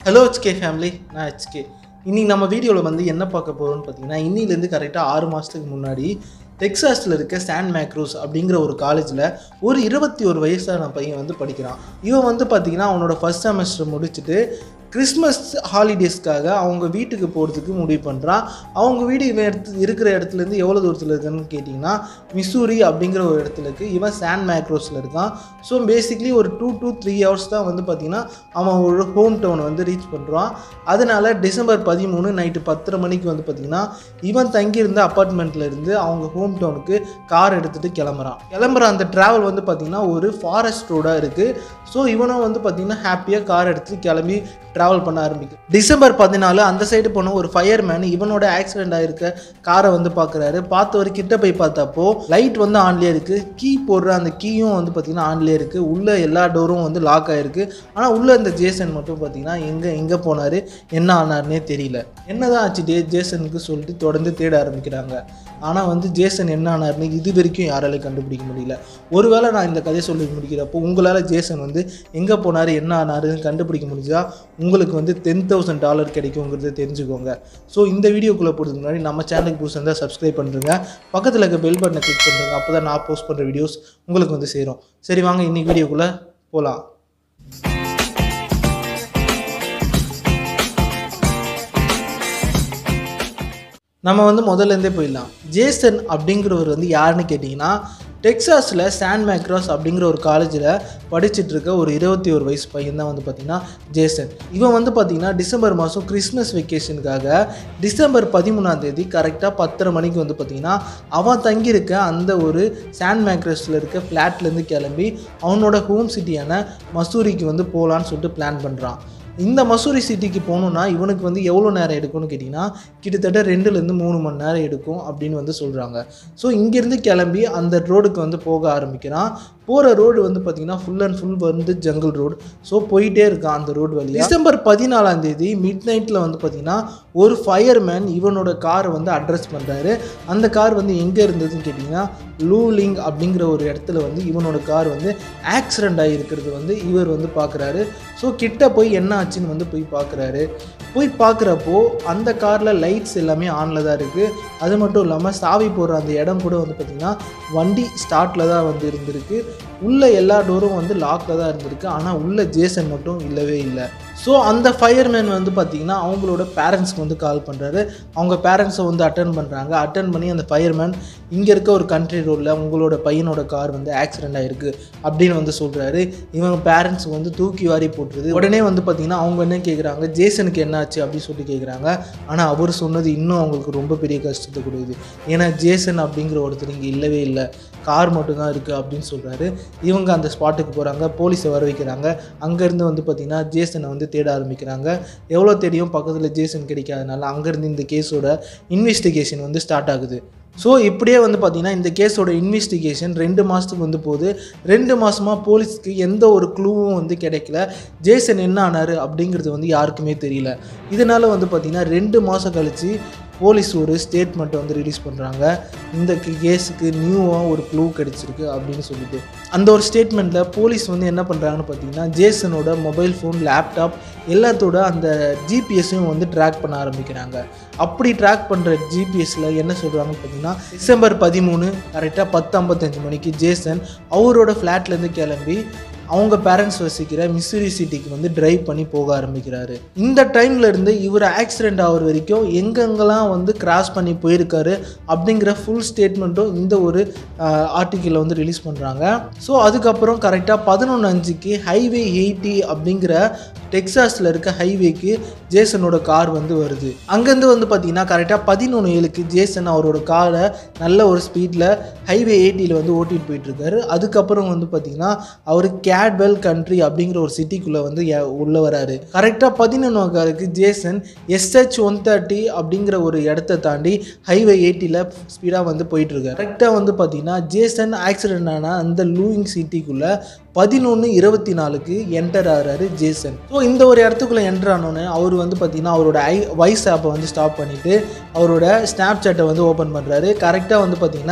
hello HK family நான் HK இன்னைக்கு நம்ம வீடியோவில் வந்து என்ன பார்க்க போகிறோம்னு பார்த்தீங்கன்னா இன்னிலேருந்து கரெக்டாக ஆறு மாதத்துக்கு முன்னாடி டெக்சாஸில் இருக்க சான் மேக்ரூஸ் அப்படிங்கிற ஒரு காலேஜில் ஒரு இருபத்தி ஒரு வயசான பையன் வந்து படிக்கிறான் இவன் வந்து பார்த்தீங்கன்னா அவனோட ஃபர்ஸ்ட் செமஸ்டர் முடிச்சுட்டு கிறிஸ்மஸ் ஹாலிடேஸ்க்காக அவங்க வீட்டுக்கு போகிறதுக்கு முடிவு பண்ணுறான் அவங்க வீடு இவன் எடுத்து இருக்கிற இடத்துலேருந்து எவ்வளோ தூரத்தில் இருக்குன்னு கேட்டிங்கன்னா மிசூரி அப்படிங்கிற ஒரு இடத்துல இருக்குது இவன் சான் மேக்ரோஸில் இருக்கான் ஸோ பேசிக்லி ஒரு டூ டூ த்ரீ ஹவர்ஸ் தான் வந்து பார்த்திங்கன்னா அவன் ஒரு ஹோம் டவுனை வந்து ரீச் பண்ணுறான் அதனால டிசம்பர் பதிமூணு நைட்டு பத்தரை மணிக்கு வந்து பார்த்திங்கன்னா இவன் தங்கியிருந்த அப்பார்ட்மெண்ட்டில் இருந்து அவங்க ஹோம் டவுனுக்கு கார் எடுத்துகிட்டு கிளம்புறான் கிளம்புற அந்த ட்ராவல் வந்து பார்த்திங்கன்னா ஒரு ஃபாரஸ்ட் ரோடாக இருக்குது ஸோ இவனும் வந்து பார்த்திங்கன்னா ஹாப்பியாக கார் எடுத்துகிட்டு கிளம்பி ட்ராவல் பண்ண ஆரம்பிக்கும் டிசம்பர் பதினாலு அந்த சைடு போன ஒரு ஃபயர்மேன் இவனோட ஆக்சிடென்ட் ஆயிருக்க காரை வந்து பார்க்குறாரு பார்த்தவர் கிட்ட போய் பார்த்தப்போ லைட் வந்து ஆன்லேயே இருக்குது கீ போடுற அந்த கீயும் வந்து பார்த்திங்கன்னா ஆன்லேயே இருக்குது உள்ளே எல்லா டோரும் வந்து லாக் ஆகிருக்கு ஆனால் உள்ளே இந்த ஜேசன் மட்டும் பார்த்திங்கன்னா எங்கே எங்கே போனார் என்ன ஆனார்னே தெரியல என்னதான் ஆச்சு டே ஜேசனுக்கு சொல்லிட்டு தொடர்ந்து தேட ஆரம்பிக்கிறாங்க ஆனால் வந்து ஜேசன் என்ன ஆனார்னு இது வரைக்கும் யாராலையும் கண்டுபிடிக்க முடியல ஒருவேளை நான் இந்த கதையை சொல்லி முடிக்கிறப்போ உங்களால் ஜேசன் வந்து எங்கே போனார் என்ன ஆனாருன்னு கண்டுபிடிக்க முடிஞ்சா உங்களுக்கு வந்து டென் தௌசண்ட் டாலர் கிடைக்குங்கிறத தெரிஞ்சுக்கோங்க ஸோ இந்த வீடியோக்குள்ளே போகிறதுக்கு முன்னாடி நம்ம சேனலுக்கு புதுசாக இருந்தால் சப்ஸ்கிரைப் பண்ணுறங்க பக்கத்தில் இருக்க பெல் பட்டனை கிளிக் பண்ணுறங்க அப்போ தான் நான் போஸ்ட் பண்ணுற வீடியோஸ் உங்களுக்கு வந்து சேரும் சரி வாங்க இன்னைக்கு வீடியோக்குள்ளே போகலாம் நம்ம வந்து முதல்ல இருந்தே போயிடலாம் ஜேசன் அப்படிங்கிறவர் வந்து யாருன்னு கேட்டிங்கன்னா டெக்சாஸில் சான் மேக்ராஸ் அப்படிங்கிற ஒரு காலேஜில் படிச்சுட்டு இருக்க ஒரு இருபத்தி ஒரு வயசு பையன் தான் வந்து பார்த்திங்கன்னா ஜேசன் இவன் வந்து பார்த்திங்கன்னா டிசம்பர் மாதம் கிறிஸ்மஸ் வெக்கேஷனுக்காக டிசம்பர் பதிமூணாம் தேதி கரெக்டாக பத்தரை மணிக்கு வந்து பார்த்திங்கன்னா அவன் தங்கியிருக்க அந்த ஒரு சான் மேக்ரஸில் இருக்க ஃப்ளாட்லேருந்து கிளம்பி அவனோட ஹோம் சிட்டியான மசூரிக்கு வந்து போகலான்னு சொல்லிட்டு பிளான் பண்ணுறான் இந்த மசூரி சிட்டிக்கு போகணுன்னா இவனுக்கு வந்து எவ்வளோ நேரம் எடுக்கும்னு கேட்டிங்கன்னா கிட்டத்தட்ட ரெண்டுலேருந்து மூணு மணி நேரம் எடுக்கும் அப்படின்னு வந்து சொல்கிறாங்க ஸோ இங்கேருந்து கிளம்பி அந்த ரோடுக்கு வந்து போக ஆரம்பிக்கிறான் போகிற ரோடு வந்து பார்த்திங்கன்னா ஃபுல் அண்ட் ஃபுல் வந்து ஜங்கிள் ரோடு ஸோ போயிட்டே இருக்கான் அந்த ரோடு வழியாக டிசம்பர் பதினாலாம் தேதி மிட் நைட்டில் வந்து பார்த்திங்கன்னா ஒரு ஃபயர்மேன் இவனோட காரை வந்து அட்ரஸ் பண்ணுறாரு அந்த கார் வந்து எங்கே இருந்ததுன்னு கேட்டிங்கன்னா லூலிங் அப்படிங்கிற ஒரு இடத்துல வந்து இவனோட கார் வந்து ஆக்சிடெண்ட் ஆகிருக்கிறது வந்து இவர் வந்து பார்க்குறாரு ஸோ கிட்ட போய் என்ன ஆச்சுன்னு வந்து போய் பார்க்குறாரு போய் பார்க்குறப்போ அந்த காரில் லைட்ஸ் எல்லாமே ஆனில் தான் இருக்குது அது மட்டும் இல்லாமல் சாவி போடுற அந்த இடம் கூட வந்து பார்த்திங்கன்னா வண்டி ஸ்டார்ட்டில் தான் வந்து இருந்திருக்கு உள்ள எல்லா டோரும் வந்து லாக்கில் தான் இருந்திருக்கு ஆனால் உள்ள ஜேசன் மட்டும் இல்லவே இல்லை ஸோ அந்த ஃபயர்மேன் வந்து பார்த்திங்கன்னா அவங்களோட பேரண்ட்ஸ்க்கு வந்து கால் பண்ணுறாரு அவங்க பேரண்ட்ஸை வந்து அட்டன் பண்ணுறாங்க அட்டன் பண்ணி அந்த ஃபயர்மேன் இங்கே இருக்க ஒரு கண்ட்ரி ரோடில் உங்களோட பையனோட கார் வந்து ஆக்சிடென்ட் ஆகிருக்கு அப்படின்னு வந்து சொல்கிறாரு இவங்க பேரண்ட்ஸ் வந்து தூக்கி வாரி போட்டுருது உடனே வந்து பார்த்திங்கன்னா அவங்க என்ன கேட்குறாங்க ஜேசனுக்கு என்ன ஆச்சு அப்படின்னு சொல்லி கேட்குறாங்க ஆனால் அவர் சொன்னது இன்னும் அவங்களுக்கு ரொம்ப பெரிய கஷ்டத்தை கொடுக்குது ஏன்னா ஜேசன் அப்படிங்கிற ஒருத்தர் இங்கே இல்லவே இல்லை கார் மட்டும்தான் இருக்குது அப்படின்னு சொல்கிறாரு இவங்க அந்த ஸ்பாட்டுக்கு போகிறாங்க போலீஸை வர வைக்கிறாங்க அங்கேருந்து வந்து பார்த்திங்கன்னா ஜேசனை வந்து தேட ஆரம்பிக்கிறாங்க எவ்வளோ தெரியும் பக்கத்தில் ஜேசன் கிடைக்காதனால அங்கேருந்து இந்த கேஸோட இன்வெஸ்டிகேஷன் வந்து ஸ்டார்ட் ஆகுது ஸோ இப்படியே வந்து பார்த்திங்கன்னா இந்த கேஸோட இன்வெஸ்டிகேஷன் ரெண்டு மாதத்துக்கு வந்து போகுது ரெண்டு மாதமாக போலீஸ்க்கு எந்த ஒரு க்ளூவும் வந்து கிடைக்கல ஜேசன் என்ன ஆனார் அப்படிங்கிறது வந்து யாருக்குமே தெரியல இதனால் வந்து பார்த்திங்கன்னா ரெண்டு மாதம் கழித்து போலீஸ் ஒரு ஸ்டேட்மெண்ட்டை வந்து ரிலீஸ் பண்ணுறாங்க இந்த கேஸுக்கு நியூவாக ஒரு க்ளூ கிடச்சிருக்கு அப்படின்னு சொல்லிட்டு அந்த ஒரு ஸ்டேட்மெண்ட்டில் போலீஸ் வந்து என்ன பண்ணுறாங்கன்னு பார்த்தீங்கன்னா ஜேசனோட மொபைல் ஃபோன் லேப்டாப் எல்லாத்தோட அந்த ஜிபிஎஸ்ஸையும் வந்து ட்ராக் பண்ண ஆரம்பிக்கிறாங்க அப்படி ட்ராக் பண்ணுற ஜிபிஎஸ்சில் என்ன சொல்கிறாங்கன்னு பார்த்தீங்கன்னா டிசம்பர் பதிமூணு கரெக்டாக பத்து ஐம்பத்தஞ்சு மணிக்கு ஜேசன் அவரோட ஃப்ளாட்லேருந்து கிளம்பி அவங்க பேரண்ட்ஸ் வசிக்கிற மிஸ்ஸுரி சிட்டிக்கு வந்து டிரைவ் பண்ணி போக ஆரம்பிக்கிறாரு இந்த டைம்ல இருந்து இவர் ஆக்சிடென்ட் ஆகிற வரைக்கும் எங்கெங்கெல்லாம் வந்து கிராஸ் பண்ணி போயிருக்காரு அப்படிங்கிற ஃபுல் ஸ்டேட்மெண்ட்டும் இந்த ஒரு ஆர்டிக்கிளில் வந்து ரிலீஸ் பண்ணுறாங்க ஸோ அதுக்கப்புறம் கரெக்டாக பதினொன்று அஞ்சுக்கு ஹைவே எயிட்டி அப்படிங்கிற டெக்ஸாஸில் இருக்க ஹைவேக்கு ஜேசனோட கார் வந்து வருது அங்கேருந்து வந்து பார்த்தீங்கன்னா கரெக்டாக பதினொன்று ஏழுக்கு ஜேசன் அவரோட காரை நல்ல ஒரு ஸ்பீடில் ஹைவே எயிட்டியில் வந்து ஓட்டிகிட்டு போயிட்டுருக்காரு அதுக்கப்புறம் வந்து பார்த்தீங்கன்னா அவர் கேட்வெல் கண்ட்ரி அப்படிங்கிற ஒரு சிட்டிக்குள்ளே வந்து எ- உள்ள வராரு கரெக்டாக பதினொன்று காருக்கு ஜேசன் எஸ்ஹெச் ஒன் தேர்ட்டி அப்படிங்கிற ஒரு இடத்த தாண்டி ஹைவே எயிட்டியில் ஸ்பீடாக வந்து போயிட்டுருக்காரு கரெக்டாக வந்து பார்த்தீங்கன்னா ஜேசன் ஆக்சிடென்ட் ஆன அந்த லூயிங் சிட்டிக்குள்ளே பதினொன்று இருபத்தி நாலுக்கு என்டர் ஆகிறாரு ஜேசன் ஸோ இந்த ஒரு இடத்துக்குள்ளே என்டர் ஆனோன்னு அவர் வந்து பார்த்தீங்கன்னா அவரோட ஐ வாய்ஸ் ஆப்பை வந்து ஸ்டாப் பண்ணிவிட்டு அவரோட ஸ்னாப் சாட்டை வந்து ஓப்பன் பண்ணுறாரு கரெக்டாக வந்து பார்த்தீங்கன்னா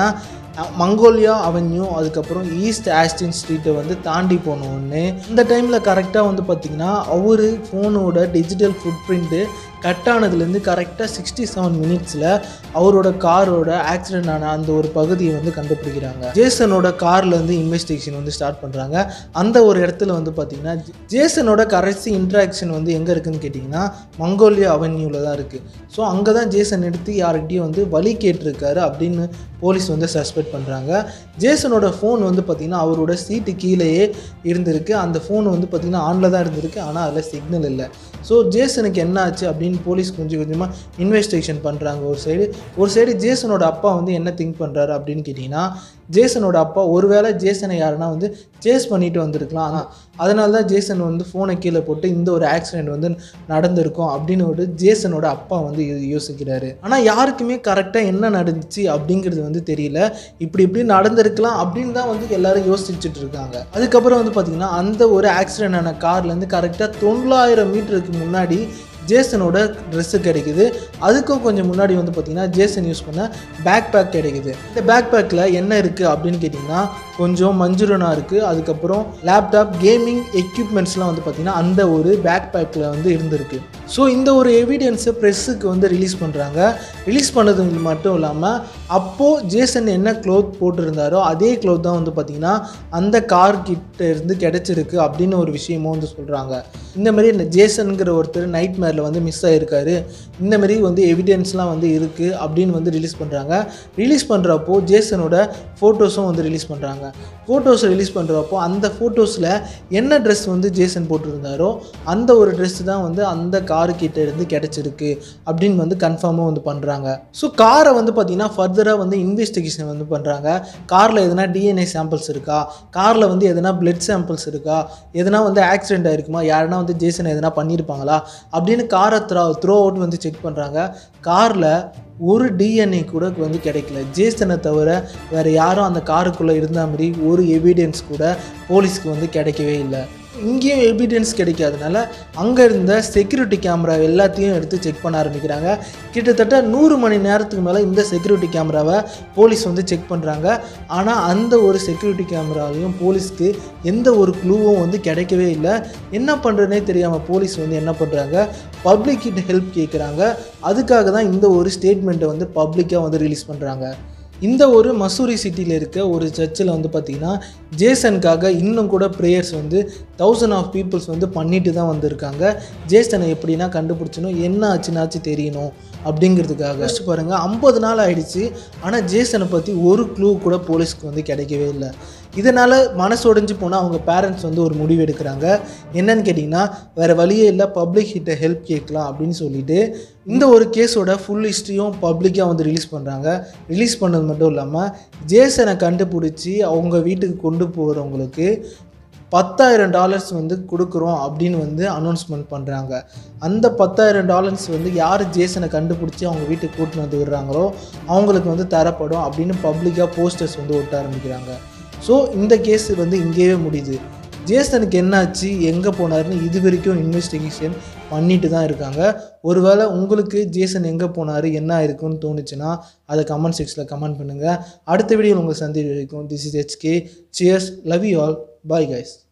மங்கோலியா அவென்யூ அதுக்கப்புறம் ஈஸ்ட் ஆஸ்டின் ஸ்ட்ரீட்டை வந்து தாண்டி போனோடனே இந்த டைமில் கரெக்டாக வந்து பார்த்திங்கன்னா அவர் ஃபோனோட டிஜிட்டல் ஃபுட் பிரிண்ட்டு கட் ஆனதுலேருந்து கரெக்டாக சிக்ஸ்டி செவன் மினிட்ஸில் அவரோட காரோட ஆக்சிடென்ட் ஆன அந்த ஒரு பகுதியை வந்து கண்டுபிடிக்கிறாங்க ஜேசனோட கார்லேருந்து இன்வெஸ்டிகேஷன் வந்து ஸ்டார்ட் பண்ணுறாங்க அந்த ஒரு இடத்துல வந்து பார்த்திங்கன்னா ஜேசனோட கடைசி இன்ட்ராக்ஷன் வந்து எங்கே இருக்குன்னு கேட்டிங்கன்னா மங்கோலியா அவென்யூவில் தான் இருக்குது ஸோ அங்கே தான் ஜேசன் எடுத்து யார்கிட்டயும் வந்து வழி கேட்டிருக்காரு அப்படின்னு போலீஸ் வந்து சஸ்பெக்ட் பண்ணுறாங்க ஜேசனோட ஃபோன் வந்து பார்த்திங்கன்னா அவரோட சீட்டு கீழேயே இருந்திருக்கு அந்த ஃபோன் வந்து பார்த்திங்கன்னா ஆனில் தான் இருந்திருக்கு ஆனால் அதில் சிக்னல் இல்லை ஸோ ஜேசனுக்கு என்ன ஆச்சு அப்படின்னு போலீஸ் கொஞ்சம் கொஞ்சமாக இன்வெஸ்டிகேஷன் பண்ணுறாங்க ஒரு சைடு ஒரு சைடு ஜேசனோட அப்பா வந்து என்ன திங்க் பண்ணுறாரு அப்படின்னு கேட்டிங்கன்னா ஜேசனோட அப்பா ஒருவேளை ஜேசனை யாருன்னா வந்து சேஸ் பண்ணிட்டு வந்திருக்கலாம் ஆனால் அதனால தான் ஜேசன் வந்து ஃபோனை கீழே போட்டு இந்த ஒரு ஆக்சிடென்ட் வந்து நடந்திருக்கும் அப்படின்னு ஒரு ஜேசனோட அப்பா வந்து யோ- யோசிக்கிறாரு ஆனால் யாருக்குமே கரெக்டாக என்ன நடந்துச்சு அப்படிங்கிறது வந்து தெரியல இப்படி இப்படி நடந்திருக்கலாம் அப்படின்னு தான் வந்து எல்லாரும் யோசிச்சுட்டு இருக்காங்க அதுக்கப்புறம் வந்து பார்த்திங்கன்னா அந்த ஒரு ஆக்சிடென்ட் ஆன கார்லேருந்து கரெக்டாக தொள்ளாயிரம் மீட்டருக்கு முன்னாடி ஜேசனோட ட்ரெஸ்ஸு கிடைக்குது அதுக்கும் கொஞ்சம் முன்னாடி வந்து பார்த்திங்கன்னா ஜேசன் யூஸ் பண்ண பேக் பேக் கிடைக்குது இந்த பேக் பேக்கில் என்ன இருக்குது அப்படின்னு கேட்டிங்கன்னா கொஞ்சம் மஞ்சுரனா இருக்குது அதுக்கப்புறம் லேப்டாப் கேமிங் எக்யூப்மெண்ட்ஸ்லாம் வந்து பார்த்திங்கன்னா அந்த ஒரு பேக் பேக்கில் வந்து இருந்திருக்கு ஸோ இந்த ஒரு எவிடன்ஸை ப்ரெஸ்ஸுக்கு வந்து ரிலீஸ் பண்ணுறாங்க ரிலீஸ் பண்ணது மட்டும் இல்லாமல் அப்போது ஜேசன் என்ன க்ளோத் போட்டிருந்தாரோ அதே க்ளோத் தான் வந்து பார்த்திங்கன்னா அந்த கார் கிட்ட இருந்து கிடைச்சிருக்கு அப்படின்னு ஒரு விஷயமும் வந்து சொல்கிறாங்க இந்த மாதிரி இந்த ஜேசனுங்கிற ஒருத்தர் நைட் மேரில் வந்து மிஸ் ஆகிருக்காரு இந்த மாதிரி வந்து எவிடன்ஸ்லாம் வந்து இருக்குது அப்படின்னு வந்து ரிலீஸ் பண்ணுறாங்க ரிலீஸ் பண்ணுறப்போ ஜேசனோட ஃபோட்டோஸும் வந்து ரிலீஸ் பண்ணுறாங்க ஃபோட்டோஸ் ரிலீஸ் பண்ணுறப்போ அந்த ஃபோட்டோஸில் என்ன ட்ரெஸ் வந்து ஜேசன் போட்டிருந்தாரோ அந்த ஒரு ட்ரெஸ் தான் வந்து அந்த காரு கிட்ட இருந்து கிடச்சிருக்கு அப்படின்னு வந்து கன்ஃபார்மாக வந்து பண்ணுறாங்க ஸோ காரை வந்து பார்த்திங்கன்னா ஃபர்தராக வந்து இன்வெஸ்டிகேஷன் வந்து பண்ணுறாங்க காரில் எதனா டிஎன்ஏ சாம்பிள்ஸ் இருக்கா காரில் வந்து எதனா பிளட் சாம்பிள்ஸ் இருக்கா எதனா வந்து ஆக்சிடென்ட் ஆயிருக்குமா யாருன்னா வந்து ஜேசன் எதனா பண்ணியிருப்பாங்களா அப்படின்னு காரை த்ரோ த்ரோ அவுட் வந்து செக் பண்ணுறாங்க காரில் ஒரு டிஎன்ஏ கூட வந்து கிடைக்கல ஜேசனை தவிர வேறு யாரும் அந்த காருக்குள்ளே இருந்த மாதிரி ஒரு எவிடன்ஸ் கூட போலீஸ்க்கு வந்து கிடைக்கவே இல்லை இங்கேயும் எவிடன்ஸ் கிடைக்காதனால அங்கே இருந்த செக்யூரிட்டி கேமரா எல்லாத்தையும் எடுத்து செக் பண்ண ஆரம்பிக்கிறாங்க கிட்டத்தட்ட நூறு மணி நேரத்துக்கு மேலே இந்த செக்யூரிட்டி கேமராவை போலீஸ் வந்து செக் பண்ணுறாங்க ஆனால் அந்த ஒரு செக்யூரிட்டி கேமராவையும் போலீஸ்க்கு எந்த ஒரு க்ளூவும் வந்து கிடைக்கவே இல்லை என்ன பண்ணுறதுனே தெரியாமல் போலீஸ் வந்து என்ன பண்ணுறாங்க பப்ளிக் கிட்ட ஹெல்ப் கேட்குறாங்க அதுக்காக தான் இந்த ஒரு ஸ்டேட்மெண்ட்டை வந்து பப்ளிக்காக வந்து ரிலீஸ் பண்ணுறாங்க இந்த ஒரு மசூரி சிட்டியில் இருக்க ஒரு சர்ச்சில் வந்து பார்த்திங்கன்னா ஜேசனுக்காக இன்னும் கூட ப்ரேயர்ஸ் வந்து தௌசண்ட் ஆஃப் பீப்புள்ஸ் வந்து பண்ணிட்டு தான் வந்திருக்காங்க ஜேசனை எப்படின்னா கண்டுபிடிச்சணும் என்ன ஆச்சுனாச்சு தெரியணும் அப்படிங்கிறதுக்காக யோசிச்சு பாருங்கள் ஐம்பது நாள் ஆயிடுச்சு ஆனால் ஜேசனை பற்றி ஒரு க்ளூ கூட போலீஸ்க்கு வந்து கிடைக்கவே இல்லை இதனால் மனசு உடைஞ்சு போனால் அவங்க பேரண்ட்ஸ் வந்து ஒரு முடிவு எடுக்கிறாங்க என்னன்னு கேட்டிங்கன்னா வேறு வழியே இல்லை பப்ளிக் கிட்ட ஹெல்ப் கேட்கலாம் அப்படின்னு சொல்லிட்டு இந்த ஒரு கேஸோட ஃபுல் ஹிஸ்ட்ரியும் பப்ளிக்காக வந்து ரிலீஸ் பண்ணுறாங்க ரிலீஸ் பண்ணது மட்டும் இல்லாமல் ஜேசனை கண்டுபிடிச்சி அவங்க வீட்டுக்கு கொண்டு போகிறவங்களுக்கு பத்தாயிரம் டாலர்ஸ் வந்து கொடுக்குறோம் அப்படின்னு வந்து அனௌன்ஸ்மெண்ட் பண்ணுறாங்க அந்த பத்தாயிரம் டாலர்ஸ் வந்து யார் ஜேசனை கண்டுபிடிச்சி அவங்க வீட்டுக்கு கூட்டின்னு வந்து விடுறாங்களோ அவங்களுக்கு வந்து தரப்படும் அப்படின்னு பப்ளிக்காக போஸ்டர்ஸ் வந்து ஒட்ட ஆரம்பிக்கிறாங்க ஸோ இந்த கேஸ் வந்து இங்கேயே முடியுது ஜேசனுக்கு என்னாச்சு எங்கே போனாருன்னு இது வரைக்கும் இன்வெஸ்டிகேஷன் பண்ணிட்டு தான் இருக்காங்க ஒருவேளை உங்களுக்கு ஜேசன் எங்கே போனார் என்ன இருக்குன்னு தோணுச்சுன்னா அதை கமெண்ட் செக்ஷனில் கமெண்ட் பண்ணுங்கள் அடுத்த வீடியோ உங்களை சந்தி வரைக்கும் this is HK cheers love you all bye guys